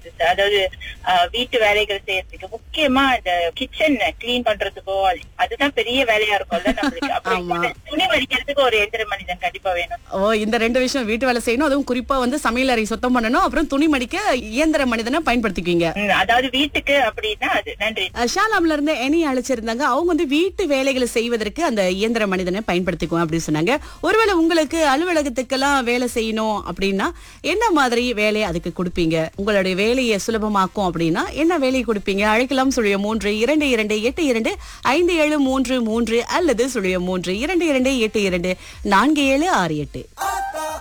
அதாவது அஹ், வீட்டு வேலைகள் செய்யறதுக்கு முக்கியமா இந்த கிச்சன் கிளீன் பண்றதுக்கோ அது- அதுதான் பெரிய வேலையா இருக்கும்ல நம்மளுக்கு அப்புறம் ஆமா. இந்த துணி மடிக்கிறதுக்கு ஒரு எந்திர மனிதன் கண்டிப்பா வேணும் ஓ இந்த ரெண்டு விஷயம் வீட்டு வேலை செய்யணும் அதுவும் குறிப்பா வந்து சமையல் அறை சுத்தம் பண்ணணும் அப்புறம் துணி மடிக்க இயந்திர மனிதனை பயன்படுத்திக்குவீங்க ம், அதாவது வீட்டுக்கு அப்படின்னா அது நன்றி அஹ் ஷாலாம்ல இருந்து எனி அழைச்சிருந்தாங்க அவங்க வந்து வீட்டு வேலைகளை செய்வதற்கு அந்த இயந்திர மனிதனை பயன்படுத்திக்குவோம் அப்படின்னு சொன்னாங்க ஒருவேளை உங்களுக்கு அலுவலகத்துக்கெல்லாம் வேலை செய்யணும் அப்படின்னா என்ன மாதிரி வேலையை அதுக்கு கொடுப்பீங்க உங்களுடைய வேலையை சுலபமாக்கும் அப்படின்னா என்ன வேலையை கொடுப்பீங்க அழைக்கலாம் சுழிய மூன்று இரண்டு இரண்டு எட்டு இரண்டு ஐந்து ஏழு மூன்று மூன்று அல்லது சுழிய மூன்று இரண்டு இரண்டு எட்டு இரண்டு நான்கு ஏழு ஆறு எட்டு